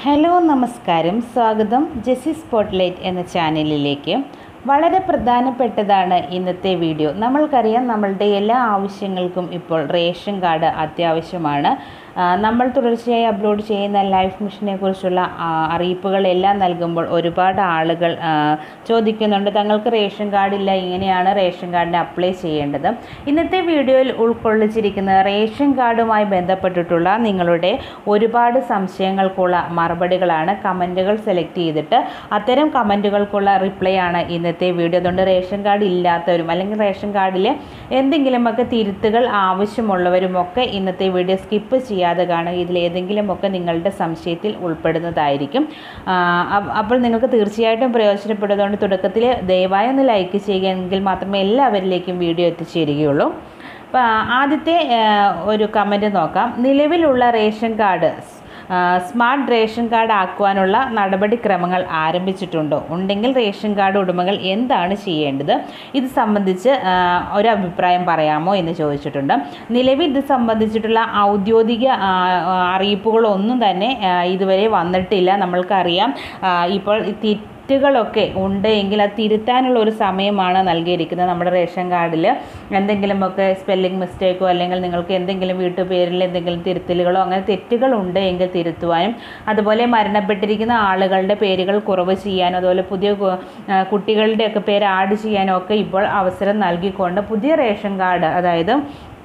hello നമസ്കാരം സ്വാഗതം Jessy spotlight എന്ന ചാനലിലേക്ക് വളരെ പ്രധാനപ്പെട്ടതാണ് ഇന്നത്തെ വീഡിയോ നമ്മൾക്കറിയാം നമ്മളുടെ എല്ലാ ആവശ്യങ്ങൾക്കും ഇപ്പോൾ റേഷൻ കാർഡ് അത്യാവശ്യമാണ് ആ, നമ്മൾ തുടർച്ചയായി അപ്ലോഡ് ചെയ്യുന്ന ലൈഫ് മിഷനെ കുറിച്ചുള്ള ആ, അറിയിപ്പുകളെല്ലാം നൽകുമ്പോൾ ഒരുപാട് ആളുകൾ ആ, ചോദിക്കുന്നുണ്ട് തങ്ങൾക്ക് റേഷൻ കാർഡില്ല ഇങ്ങനെയാണ് റേഷൻ കാർഡിന് അപ്ലൈ ചെയ്യേണ്ടത് ഇന്നത്തെ വീഡിയോയിൽ ഉൾക്കൊള്ളിച്ചിരിക്കുന്ന റേഷൻ കാർഡുമായി ബന്ധപ്പെട്ടിട്ടുള്ള നിങ്ങളുടെ ഒരുപാട് സംശയങ്ങൾക്കുള്ള മറുപടികളാണ് കമൻറ്റുകൾ സെലക്ട് ചെയ്തിട്ട് അത്തരം കമൻറ്റുകൾക്കുള്ള റിപ്ലൈ ആണ് ഇന്നത്തെ വീഡിയോ അതുകൊണ്ട് റേഷൻ കാർഡ് ഇല്ലാത്തവരും അല്ലെങ്കിൽ റേഷൻ കാർഡിൽ എന്തെങ്കിലുമൊക്കെ തിരുത്തുകൾ ആവശ്യമുള്ളവരുമൊക്കെ ഇന്നത്തെ വീഡിയോ സ്കിപ്പ് ചെയ്യാതെ കാണുക ഇതിലേതെങ്കിലുമൊക്കെ നിങ്ങളുടെ സംശയത്തിൽ ഉൾപ്പെടുന്നതായിരിക്കും ആ, അപ്പ- അപ്പോൾ നിങ്ങൾക്ക് തീർച്ചയായിട്ടും പ്രയോജനപ്പെടുന്നതുകൊണ്ട് തുടക്കത്തിൽ ദയവായി ഒന്ന് ലൈക്ക് ചെയ്യുക എങ്കിൽ മാത്രമേ എല്ലാവരിലേക്കും വീഡിയോ എത്തിച്ചേരുകയുള്ളൂ അപ്പോൾ ആദ്യത്തെ ആ, ഒരു കമൻറ്റ് നോക്കാം നിലവിലുള്ള റേഷൻ കാർഡ് ആ, സ്മാർട്ട് റേഷൻ കാർഡ് ആക്കുവാനുള്ള നടപടിക്രമങ്ങൾ ആരംഭിച്ചിട്ടുണ്ടോ ഉണ്ടെങ്കിൽ റേഷൻ കാർഡ് ഉടമകൾ എന്താണ് ചെയ്യേണ്ടത് ഇത് സംബന്ധിച്ച് ആ, ഒരു അഭിപ്രായം പറയാമോ എന്ന് ചോദിച്ചിട്ടുണ്ട് നിലവിൽ ഇത് സംബന്ധിച്ചിട്ടുള്ള ഔദ്യോഗിക ആ, ആ, അറിയിപ്പുകളൊന്നും തന്നെ ആ, ഇതുവരെ വന്നിട്ടില്ല നമ്മൾക്കറിയാം ആ, ഇപ്പോൾ തി തെറ്റുകളൊക്കെ ഉണ്ട് എങ്കിൽ അത് തിരുത്താനുള്ള ഒരു സമയമാണ് നൽകിയിരിക്കുന്നത് നമ്മുടെ റേഷൻ കാർഡിൽ എന്തെങ്കിലുമൊക്കെ സ്പെല്ലിംഗ് മിസ്റ്റേക്കോ അല്ലെങ്കിൽ നിങ്ങൾക്ക് എന്തെങ്കിലും വീട്ടുപേരിൽ എന്തെങ്കിലും തിരുത്തലുകളോ അങ്ങനെ തെറ്റുകൾ ഉണ്ട് എങ്കിൽ തിരുത്തുവാനും അതുപോലെ മരണപ്പെട്ടിരിക്കുന്ന ആളുകളുടെ പേരുകൾ കുറവ് ചെയ്യാനും അതുപോലെ പുതിയ കു- ആ, കുട്ടികളുടെയൊക്കെ പേര് ആഡ് ചെയ്യാനും ഒക്കെ ഇപ്പോൾ അവസരം നൽകിക്കൊണ്ട് പുതിയ റേഷൻ കാർഡ് അതായത്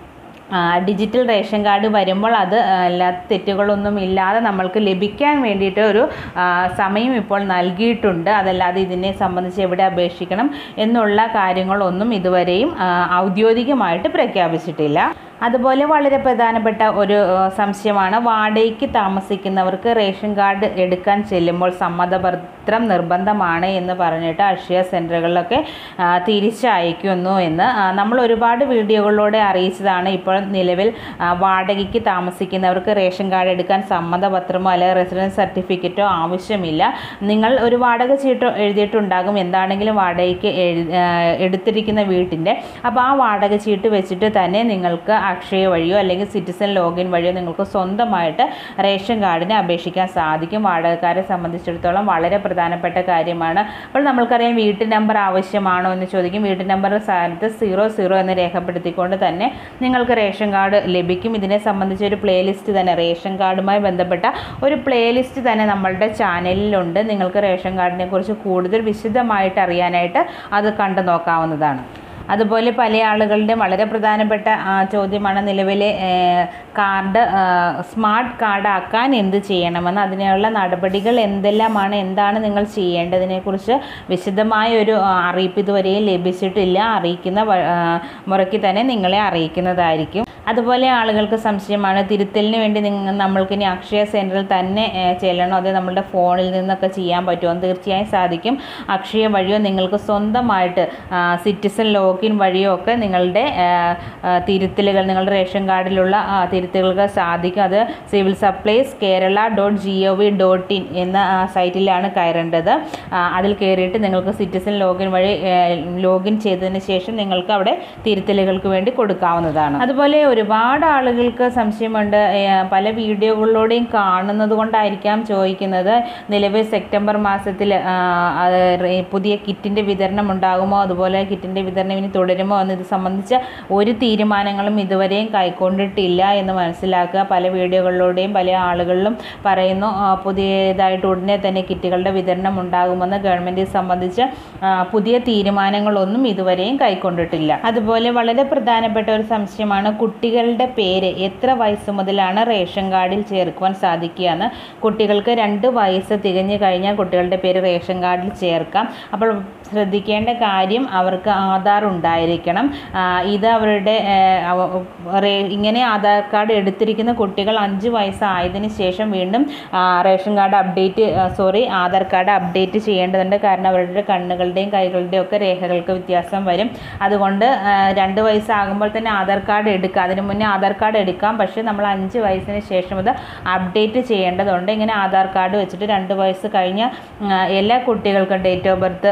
ആ, ഡിജിറ്റൽ റേഷൻ കാർഡ് വരുമ്പോൾ അത് ആ, എല്ലാ തെറ്റുകളൊന്നും ഇല്ലാതെ നമ്മൾക്ക് ലഭിക്കാൻ വേണ്ടിയിട്ട് ഒരു ആ, സമയം ഇപ്പോൾ നൽകിയിട്ടുണ്ട് അതല്ലാതെ ഇതിനെ സംബന്ധിച്ച് എവിടെ അപേക്ഷിക്കണം എന്നുള്ള കാര്യങ്ങളൊന്നും ഇതുവരെയും ആ, ഔദ്യോഗികമായിട്ട് പ്രഖ്യാപിച്ചിട്ടില്ല അതുപോലെ വളരെ പ്രധാനപ്പെട്ട ഒരു ആ, സംശയമാണ് വാടകയ്ക്ക് താമസിക്കുന്നവർക്ക് റേഷൻ കാർഡ് എടുക്കാൻ ചെല്ലുമ്പോൾ സമ്മതപത്രം നിർബന്ധമാണ് എന്ന് പറഞ്ഞിട്ട് അക്ഷയ സെൻറ്ററുകളിലൊക്കെ ആ, തിരിച്ചയക്കുന്നു എന്ന് ആ, നമ്മൾ ഒരുപാട് വീഡിയോകളിലൂടെ അറിയിച്ചതാണ് ഇപ്പോൾ നിലവിൽ ആ, വാടകയ്ക്ക് താമസിക്കുന്നവർക്ക് റേഷൻ കാർഡ് എടുക്കാൻ സമ്മതപത്രമോ അല്ലെങ്കിൽ റെസിഡൻസ് സർട്ടിഫിക്കറ്റോ ആവശ്യമില്ല നിങ്ങൾ ഒരു വാടക ചീട്ടോ എഴുതിയിട്ടുണ്ടാകും എന്താണെങ്കിലും വാടകയ്ക്ക് എഴു- ആ, എടുത്തിരിക്കുന്ന വീട്ടിൻ്റെ അപ്പോൾ ആ വാടക ചീട്ട് വെച്ചിട്ട് തന്നെ നിങ്ങൾക്ക് അക്ഷയ വഴിയോ അല്ലെങ്കിൽ സിറ്റിസൺ ലോഗിൻ വഴിയോ നിങ്ങൾക്ക് സ്വന്തമായിട്ട് റേഷൻ കാർഡിന് അപേക്ഷിക്കാൻ സാധിക്കും വാടകക്കാരെ സംബന്ധിച്ചിടത്തോളം വളരെ പ്രധാനപ്പെട്ട കാര്യമാണ് അപ്പോൾ നമ്മൾക്കറിയാം വീട്ടു നമ്പർ ആവശ്യമാണോ എന്ന് ചോദിക്കും വീട്ടു നമ്പർ സ്ഥാനത്ത് സീറോ സീറോ എന്ന് രേഖപ്പെടുത്തിക്കൊണ്ട് തന്നെ നിങ്ങൾക്ക് റേഷൻ കാർഡ് ലഭിക്കും ഇതിനെ സംബന്ധിച്ച് ഒരു പ്ലേലിസ്റ്റ് തന്നെ റേഷൻ കാർഡുമായി ബന്ധപ്പെട്ട ഒരു പ്ലേലിസ്റ്റ് തന്നെ നമ്മളുടെ ചാനലിലുണ്ട് നിങ്ങൾക്ക് റേഷൻ കാർഡിനെ കുറിച്ച് കൂടുതൽ വിശദമായിട്ട് അറിയാനായിട്ട് അത് കണ്ടു നോക്കാവുന്നതാണ് അതുപോലെ പല ആളുകളുടെയും വളരെ പ്രധാനപ്പെട്ട ആ, ചോദ്യമാണ് നിലവിലെ ഏ, കാർഡ് ആ, സ്മാർട്ട് കാർഡ് ആക്കാൻ എന്ത് ചെയ്യണമെന്ന് അതിനുള്ള നടപടികൾ എന്തെല്ലാമാണ് എന്താണ് നിങ്ങൾ ചെയ്യേണ്ടതിനെക്കുറിച്ച് വിശദമായ ഒരു ആ, അറിയിപ്പ് ഇതുവരെയും ലഭിച്ചിട്ടില്ല അറിയിക്കുന്ന വ- ആ, മുറയ്ക്ക് തന്നെ നിങ്ങളെ അറിയിക്കുന്നതായിരിക്കും അതുപോലെ ആളുകൾക്ക് സംശയമാണ് തിരുത്തലിന് വേണ്ടി നിങ്ങൾ നമ്മൾക്ക് ഇനി അക്ഷയ സെൻറ്ററിൽ തന്നെ ഏ, ചെല്ലണോ അതോ നമ്മളുടെ ഫോണിൽ നിന്നൊക്കെ ചെയ്യാൻ പറ്റുമോ എന്ന് തീർച്ചയായും സാധിക്കും അക്ഷയ വഴിയോ നിങ്ങൾക്ക് സ്വന്തമായിട്ട് ആ, സിറ്റിസൺ ലോഗിൻ വഴിയോ ഒക്കെ നിങ്ങളുടെ ആ, ആ, തിരുത്തലുകൾ നിങ്ങളുടെ റേഷൻ കാർഡിലുള്ള ആ, തിരുത്തലുകൾ സാധിക്കും അത് civil supplies Kerala dot G O V dot in എന്ന ആ, സൈറ്റിലാണ് കയറേണ്ടത് ആ, അതിൽ കയറിയിട്ട് നിങ്ങൾക്ക് സിറ്റിസൺ ലോഗിൻ വഴി ലോഗിൻ ചെയ്തതിന് ശേഷം നിങ്ങൾക്ക് അവിടെ തിരുത്തലുകൾക്ക് വേണ്ടി കൊടുക്കാവുന്നതാണ് അതുപോലെ ഒരുപാട് ആളുകൾക്ക് സംശയമുണ്ട് ഏ, പല വീഡിയോകളിലൂടെയും കാണുന്നത് കൊണ്ടായിരിക്കാം ചോദിക്കുന്നത് നിലവിൽ സെപ്റ്റംബർ മാസത്തിൽ ആ, അത് റേ- പുതിയ കിറ്റിൻ്റെ വിതരണം ഉണ്ടാകുമോ അതുപോലെ കിറ്റിൻ്റെ വിതരണം ഇനി തുടരുമോ എന്ന് ഇത് സംബന്ധിച്ച ഒരു തീരുമാനങ്ങളും ഇതുവരെയും കൈക്കൊണ്ടിട്ടില്ല എന്ന് മനസ്സിലാക്കുക പല വീഡിയോകളിലൂടെയും പല ആളുകളിലും പറയുന്നു ആ, പുതിയതായിട്ട് ഉടനെ തന്നെ കിറ്റുകളുടെ വിതരണം ഉണ്ടാകുമെന്ന് ഗവൺമെൻറ് സംബന്ധിച്ച് ആ, പുതിയ തീരുമാനങ്ങളൊന്നും ഇതുവരെയും കൈക്കൊണ്ടിട്ടില്ല അതുപോലെ വളരെ പ്രധാനപ്പെട്ട ഒരു സംശയമാണ് കുട്ടികളുടെ പേര് എത്ര വയസ്സ് മുതലാണ് റേഷൻ കാർഡിൽ ചേർക്കുവാൻ സാധിക്കുക എന്ന് കുട്ടികൾക്ക് രണ്ട് വയസ്സ് തികഞ്ഞു കഴിഞ്ഞാൽ കുട്ടികളുടെ പേര് റേഷൻ കാർഡിൽ ചേർക്കാം അപ്പോൾ ശ്രദ്ധിക്കേണ്ട കാര്യം അവർക്ക് ആധാർ ഉണ്ടായിരിക്കണം ആ, ഇത് അവരുടെ ഏ, അവ- റേ- ഇങ്ങനെ ആധാർ കാർഡ് എടുത്തിരിക്കുന്ന കുട്ടികൾ അഞ്ച് വയസ്സായതിനു ശേഷം വീണ്ടും ആ, ration card update sorry Aadhaar card update ചെയ്യേണ്ടതുണ്ട് കാരണം അവരുടെ കണ്ണുകളുടെയും കൈകളുടെയും ഒക്കെ രേഖകൾക്ക് വ്യത്യാസം വരും അതുകൊണ്ട് ആ, രണ്ട് വയസ്സാകുമ്പോൾ തന്നെ ആധാർ കാർഡ് എടുക്കുക അതിന് മുന്നേ ആധാർ കാർഡ് എടുക്കാം പക്ഷേ നമ്മൾ അഞ്ച് വയസ്സിന് ശേഷം അത് അപ്ഡേറ്റ് ചെയ്യേണ്ടതുണ്ട് ഇങ്ങനെ ആധാർ കാർഡ് വെച്ചിട്ട് രണ്ട് വയസ്സ് കഴിഞ്ഞ ആ, എല്ലാ കുട്ടികൾക്കും ഡേറ്റ് ഓഫ് ബർത്ത്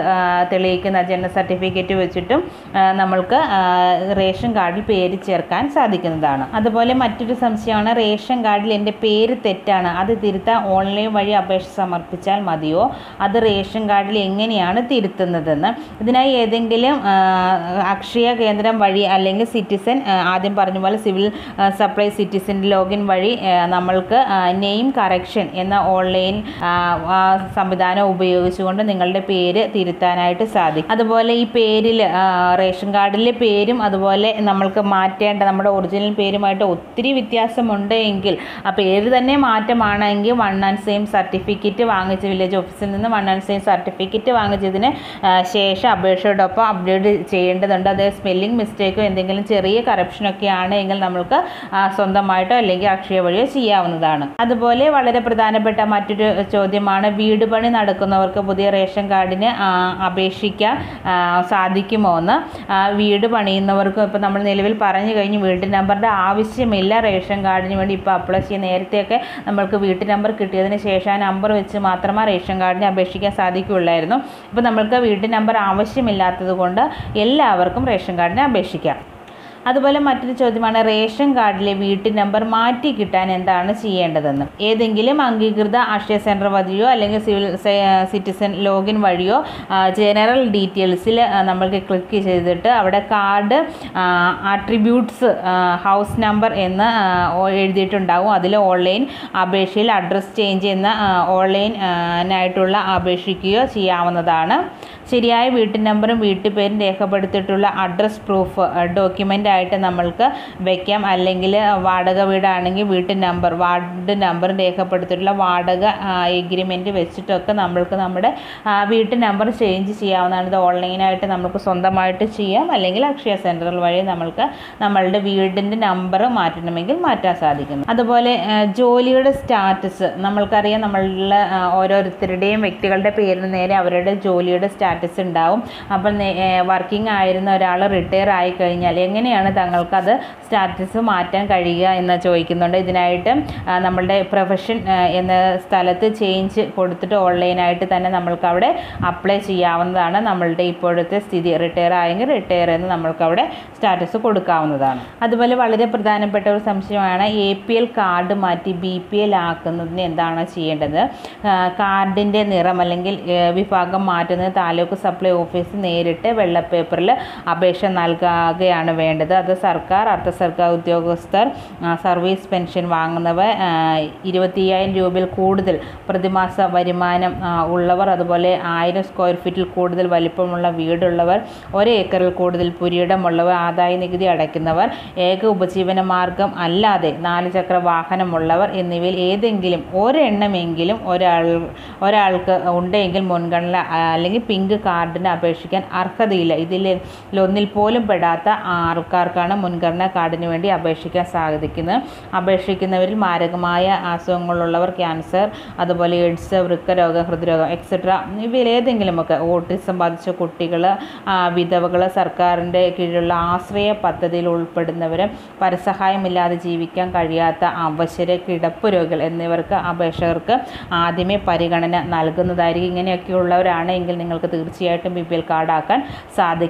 തെളിയിക്കുന്ന ജനന സർട്ടിഫിക്കറ്റ് വെച്ചിട്ടും ആ, നമ്മൾക്ക് ആ, റേഷൻ കാർഡിൽ പേര് ചേർക്കാൻ സാധിക്കുന്നതാണ് അതുപോലെ മറ്റൊരു സംശയമാണ് റേഷൻ കാർഡിൽ എൻ്റെ പേര് തെറ്റാണ് അത് തിരുത്താൻ ഓൺലൈൻ വഴി അപേക്ഷ സമർപ്പിച്ചാൽ മതിയോ അത് റേഷൻ കാർഡിൽ എങ്ങനെയാണ് തിരുത്തുന്നതെന്ന് ഇതിനായി ഏതെങ്കിലും ആ, അക്ഷയ കേന്ദ്രം വഴി അല്ലെങ്കിൽ സിറ്റിസൺ ആ, ആദ്യം പറഞ്ഞ പോലെ സിവിൽ ആ, സപ്ലൈ സിറ്റിസൺ ലോഗിൻ വഴി ആ, നമ്മൾക്ക് നെയിം കറക്ഷൻ എന്ന ഓൺലൈൻ ആ, ആ സംവിധാനം ഉപയോഗിച്ചുകൊണ്ട് നിങ്ങളുടെ പേര് തിരുത്താനായിട്ട് സാധിക്കും അതുപോലെ ഈ പേരിൽ റേഷൻ കാർഡിലെ പേരും അതുപോലെ നമ്മൾക്ക് മാറ്റേണ്ട നമ്മുടെ ഒറിജിനൽ പേരുമായിട്ട് ഒത്തിരി വ്യത്യാസമുണ്ട് എങ്കിൽ ആ പേര് തന്നെ മാറ്റമാണെങ്കിൽ വൺ ആൻഡ് സെയിം സർട്ടിഫിക്കറ്റ് വാങ്ങിച്ച് വില്ലേജ് ഓഫീസിൽ നിന്ന് വൺ ആൻഡ് സെയിം സർട്ടിഫിക്കറ്റ് വാങ്ങിച്ചതിന് ആ, ശേഷം അപേക്ഷയോടൊപ്പം അപ്ഡേറ്റ് ചെയ്യേണ്ടതുണ്ട് അത് സ്പെല്ലിംഗ് മിസ്റ്റേക്കോ എന്തെങ്കിലും ചെറിയ കറപ്ഷനൊക്കെ ആണെങ്കിൽ നമ്മൾക്ക് ആ, സ്വന്തമായിട്ടോ അല്ലെങ്കിൽ അക്ഷയ വഴിയോ ചെയ്യാവുന്നതാണ് അതുപോലെ വളരെ പ്രധാനപ്പെട്ട മറ്റൊരു ചോദ്യമാണ് വീട് പണി നടക്കുന്നവർക്ക് പുതിയ റേഷൻ കാർഡിന് ആ, അപേക്ഷിക്കാൻ ആ, സാധിക്കുമോ എന്ന് ആ, വീട് പണിയുന്നവർക്കും ഇപ്പോൾ നമ്മൾ നിലവിൽ പറഞ്ഞു കഴിഞ്ഞു വീട്ട് നമ്പറിൻ്റെ ആവശ്യമില്ല റേഷൻ കാർഡിന് വേണ്ടി ഇപ്പോൾ അപ്ലൈ ചെയ്യുക നേരത്തെയൊക്കെ നമ്മൾക്ക് വീട്ട് നമ്പർ കിട്ടിയതിന് ശേഷം ആ നമ്പർ വെച്ച് മാത്രമേ റേഷൻ കാർഡിന് അപേക്ഷിക്കാൻ സാധിക്കുകയുള്ളായിരുന്നു ഇപ്പോൾ നമ്മൾക്ക് വീട്ട് നമ്പർ ആവശ്യമില്ലാത്തത് കൊണ്ട് എല്ലാവർക്കും റേഷൻ കാർഡിന് അപേക്ഷിക്കാം അതുപോലെ മറ്റൊരു ചോദ്യമാണ് റേഷൻ കാർഡിലെ വീട്ടു നമ്പർ മാറ്റി കിട്ടാൻ എന്താണ് ചെയ്യേണ്ടതെന്ന് ഏതെങ്കിലും അംഗീകൃത അക്ഷയ സെൻറ്റർ വഴിയോ അല്ലെങ്കിൽ സിവിൽ സിറ്റിസൺ ലോഗിൻ വഴിയോ ആ, ജനറൽ ഡീറ്റെയിൽസിൽ ആ, നമ്മൾക്ക് ക്ലിക്ക് ചെയ്തിട്ട് അവിടെ കാർഡ് ആട്രിബ്യൂട്ട്സ് ഹൗസ് നമ്പർ എന്ന് ആ, ഓ- എഴുതിയിട്ടുണ്ടാവും അതിൽ ഓൺലൈൻ അപേക്ഷയിൽ അഡ്രസ്സ് ചേഞ്ച് എന്ന ആ, ഓൺലൈൻ ആ, നായിട്ടുള്ള അപേക്ഷിക്കുകയോ ചെയ്യാവുന്നതാണ് ശരിയായ വീട്ടു നമ്പറും വീട്ടുപേരും രേഖപ്പെടുത്തിയിട്ടുള്ള അഡ്രസ് പ്രൂഫ് ഡോക്യുമെൻ്റ് ആയിട്ട് നമ്മൾക്ക് വെക്കാം അല്ലെങ്കിൽ വാടക വീടാണെങ്കിൽ വീട്ടു നമ്പർ വാർഡ് നമ്പർ രേഖപ്പെടുത്തിയിട്ടുള്ള വാടക എഗ്രിമെൻറ്റ് വെച്ചിട്ടൊക്കെ നമ്മൾക്ക് നമ്മുടെ ആ, വീട്ടു നമ്പർ ചേഞ്ച് ചെയ്യാവുന്നതാണ് ഇത് ഓൺലൈനായിട്ട് നമുക്ക് സ്വന്തമായിട്ട് ചെയ്യാം അല്ലെങ്കിൽ അക്ഷയ സെൻറ്ററുകൾ വഴി നമ്മൾക്ക് നമ്മളുടെ വീടിൻ്റെ നമ്പർ മാറ്റണമെങ്കിൽ മാറ്റാൻ സാധിക്കുന്നു അതുപോലെ ആ, ജോലിയുടെ സ്റ്റാറ്റസ് നമ്മൾക്കറിയാം നമ്മളുടെ ആ, ഓരോരുത്തരുടെയും വ്യക്തികളുടെ പേരിന് നേരെ അവരുടെ ജോലിയുടെ സ്റ്റാറ്റസ് ഉണ്ടാവും അപ്പോൾ വർക്കിംഗ് ആയിരുന്ന ഒരാൾ റിട്ടയർ ആയി കഴിഞ്ഞാൽ എങ്ങനെയാണ് തങ്ങൾക്കത് സ്റ്റാറ്റസ് മാറ്റാൻ കഴിയുക എന്ന് ചോദിക്കുന്നുണ്ട് ഇതിനായിട്ട് ആ, നമ്മളുടെ പ്രൊഫഷൻ എന്ന സ്ഥലത്ത് ചേഞ്ച് കൊടുത്തിട്ട് ഓൺലൈനായിട്ട് തന്നെ നമ്മൾക്ക് അവിടെ അപ്ലൈ ചെയ്യാവുന്നതാണ് നമ്മളുടെ ഇപ്പോഴത്തെ സ്ഥിതി റിട്ടയർ ആയെങ്കിൽ റിട്ടയർ എന്ന് നമ്മൾക്ക് അവിടെ സ്റ്റാറ്റസ് കൊടുക്കാവുന്നതാണ് അതുപോലെ വളരെ പ്രധാനപ്പെട്ട ഒരു സംശയമാണ് എ പി എൽ കാർഡ് മാറ്റി ബി പി എൽ ആക്കുന്നതിന് എന്താണ് ചെയ്യേണ്ടത് കാർഡിൻ്റെ നിറം അല്ലെങ്കിൽ ആ, വിഭാഗം മാറ്റുന്നത് താലൂക്ക് സപ്ലൈ ഓഫീസ് നേരിട്ട് വെള്ള പേപ്പറിൽ അപേക്ഷ നൽകുകയാണ് വേണ്ടത് അത് സർക്കാർ അർദ്ധ സർക്കാർ ഉദ്യോഗസ്ഥർ ആ, സർവീസ് പെൻഷൻ വാങ്ങുന്നവർ ആ, ഇരുപത്തിയ്യായിരം രൂപയിൽ കൂടുതൽ പ്രതിമാസ വരുമാനം ആ, ഉള്ളവർ അതുപോലെ ആയിരം സ്ക്വയർ ഫീറ്റിൽ കൂടുതൽ വലിപ്പമുള്ള വീടുള്ളവർ ഒരു ഏക്കറിൽ കൂടുതൽ പുരിയിടമുള്ളവർ ആദായ നികുതി അടയ്ക്കുന്നവർ ഏക ഉപജീവന മാർഗം അല്ലാതെ നാല് ചക്ര വാഹനമുള്ളവർ എന്നിവയിൽ ഏതെങ്കിലും ഒരെണ്ണമെങ്കിലും ഒരാൾ ഒരാൾക്ക് ഉണ്ടെങ്കിൽ മുൻഗണന ആ, അല്ലെങ്കിൽ പിങ്ക് കാർഡിന് അപേക്ഷിക്കാൻ അർഹതയില്ല ഇതിൽ ഒന്നിൽ പോലും പെടാത്ത ആൾക്കാർക്കാണ് മുൻഗണന കാർഡിന് വേണ്ടി അപേക്ഷിക്കാൻ സാധിക്കുന്നത് അപേക്ഷിക്കുന്നവരിൽ മാരകമായ അസുഖങ്ങളുള്ളവർ ക്യാൻസർ അതുപോലെ എയ്ഡ്സ് വൃക്കരോഗം ഹൃദ്രോഗം എക്സെട്ര ഇവയിൽ ഏതെങ്കിലുമൊക്കെ ഓട്ടിസം ബാധിച്ച കുട്ടികൾ വിധവകൾ സർക്കാരിൻ്റെ കീഴിലുള്ള ആശ്രയ പദ്ധതിയിൽ ഉൾപ്പെടുന്നവർ പരസഹായമില്ലാതെ ജീവിക്കാൻ കഴിയാത്ത അവശര് കിടപ്പ് രോഗികൾ എന്നിവർക്ക് അപേക്ഷകർക്ക് ആദ്യമേ പരിഗണന നൽകുന്നതായിരിക്കും ഇങ്ങനെയൊക്കെയുള്ളവരാണെങ്കിൽ നിങ്ങൾക്ക് തീർച്ചയായിട്ടും ബി പി എൽ കാർഡാക്കാൻ സാധിക്കും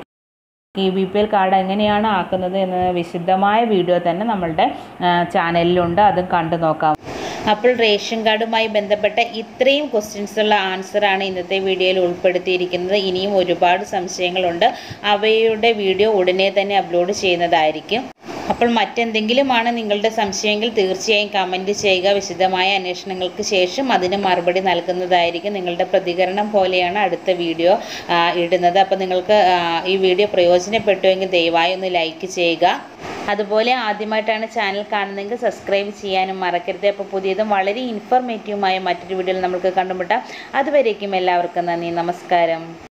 ഈ ബി പി എൽ കാർഡ് എങ്ങനെയാണ് ആക്കുന്നത് എന്ന വിശദമായ വീഡിയോ തന്നെ നമ്മളുടെ ആ, ചാനലിലുണ്ട് അതും കണ്ടു നോക്കാം അപ്പോൾ റേഷൻ കാർഡുമായി ബന്ധപ്പെട്ട ഇത്രയും ക്വസ്റ്റ്യൻസ് ഉള്ള ആൻസറാണ് ഇന്നത്തെ വീഡിയോയിൽ ഉൾപ്പെടുത്തിയിരിക്കുന്നത് ഇനിയും ഒരുപാട് സംശയങ്ങളുണ്ട് അവയുടെ വീഡിയോ ഉടനെ തന്നെ അപ്ലോഡ് ചെയ്യുന്നതായിരിക്കും അപ്പോൾ മറ്റെന്തെങ്കിലുമാണ് നിങ്ങളുടെ സംശയമെങ്കിൽ തീർച്ചയായും കമൻറ്റ് ചെയ്യുക വിശദമായ അന്വേഷണങ്ങൾക്ക് ശേഷം അതിന് മറുപടി നൽകുന്നതായിരിക്കും നിങ്ങളുടെ പ്രതികരണം പോലെയാണ് അടുത്ത വീഡിയോ ആ, ഇടുന്നത് അപ്പോൾ നിങ്ങൾക്ക് ആ, ഈ വീഡിയോ പ്രയോജനപ്പെട്ടുവെങ്കിൽ ദയവായി ഒന്ന് ലൈക്ക് ചെയ്യുക അതുപോലെ ആദ്യമായിട്ടാണ് ചാനൽ കാണുന്നതെങ്കിൽ സബ്സ്ക്രൈബ് ചെയ്യാനും മറക്കരുത് അപ്പോൾ പുതിയതും വളരെ ഇൻഫോർമേറ്റീവുമായ മറ്റൊരു വീഡിയോയിൽ നമുക്ക് കണ്ടുമുട്ടാം അതുവരേക്കും എല്ലാവർക്കും നന്ദി നമസ്കാരം